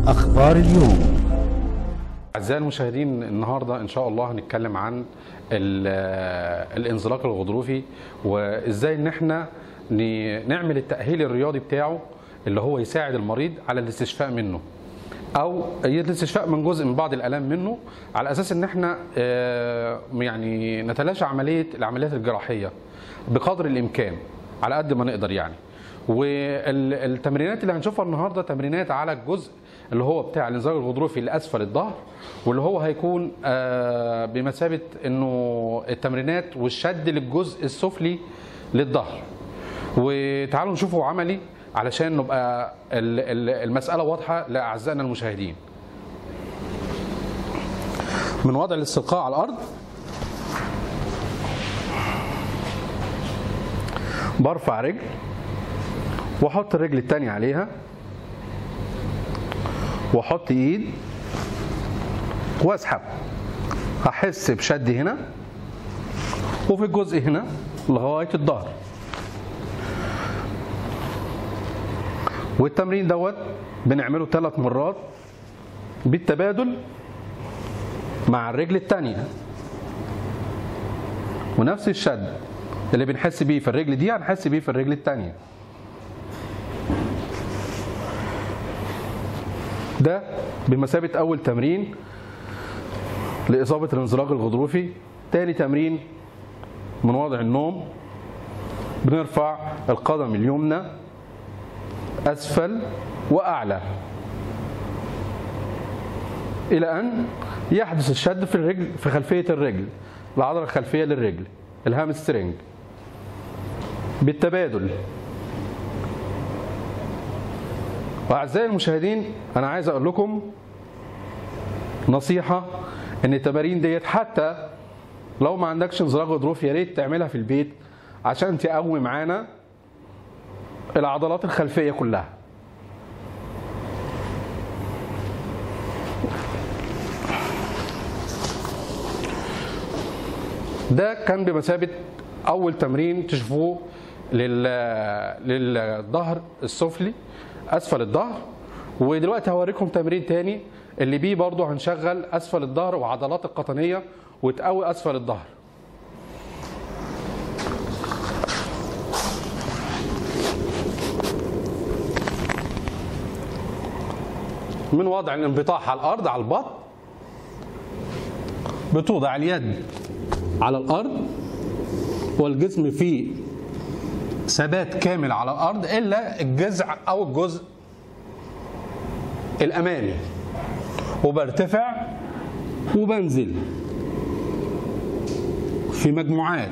أخبار اليوم أعزائي المشاهدين النهاردة إن شاء الله هنتكلم عن ال- الانزلاق الغضروفي وإزاي إن إحنا ن- نعمل التأهيل الرياضي بتاعه اللي هو يساعد المريض على الاستشفاء منه أو الاستشفاء من جزء من بعض الآلام منه على أساس إن إحنا آه، يعني نتلاشى عملية العمليات الجراحية بقدر الإمكان على قد ما نقدر يعني والتمرينات اللي هنشوفها النهارده تمرينات على الجزء اللي هو بتاع الانزلاق الغضروفي اللي اسفل الظهر واللي هو هيكون آه، بمثابه انه التمرينات والشد للجزء السفلي للظهر وتعالوا نشوفه عملي علشان نبقى ال- ال- المساله واضحه لاعزائنا المشاهدين من وضع الاستلقاء على الارض برفع رجل واحط الرجل التانية عليها واحط ايد واسحب هحس بشد هنا وفي الجزء هنا لغاية الظهر والتمرين دوت بنعمله ثلاث مرات بالتبادل مع الرجل التانية ونفس الشد اللي بنحس بيه في الرجل دي هنحس بيه في الرجل التانية ده بمثابة أول تمرين لإصابة الانزلاق الغضروفي تاني تمرين من وضع النوم بنرفع القدم اليمنى أسفل وأعلى إلى أن يحدث الشد في الرجل في خلفية الرجل العضلة الخلفية للرجل الهامسترنج بالتبادل واعزائي المشاهدين انا عايز اقول لكم نصيحه ان التمارين ديت حتى لو ما عندكش انزلاق غضروفي يا ريت تعملها في البيت عشان تقوي معانا العضلات الخلفيه كلها ده كان بمثابه اول تمرين تشوفوه لل للظهر السفلي اسفل الظهر ودلوقتي هوريكم تمرين تاني اللي بيه برضو هنشغل اسفل الظهر وعضلات القطنيه وتقوي اسفل الظهر من وضع الانبطاح على الارض على البطن بتوضع اليد على الارض والجسم فيه ثبات كامل على الارض الا الجذع او الجزء الامامي وبرتفع وبنزل في مجموعات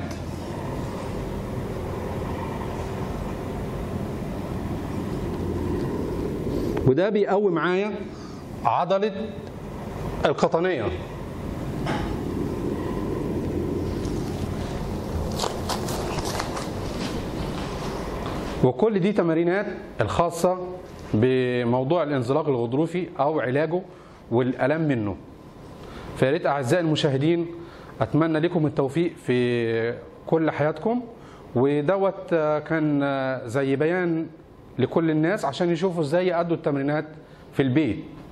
وده بيقوي معايا عضله القطنيه وكل دي تمارينات الخاصة بموضوع الانزلاق الغضروفي أو علاجه والألم منه فيا ريت أعزائي المشاهدين أتمنى لكم التوفيق في كل حياتكم ودوت كان زي بيان لكل الناس عشان يشوفوا ازاي يأدوا التمرينات في البيت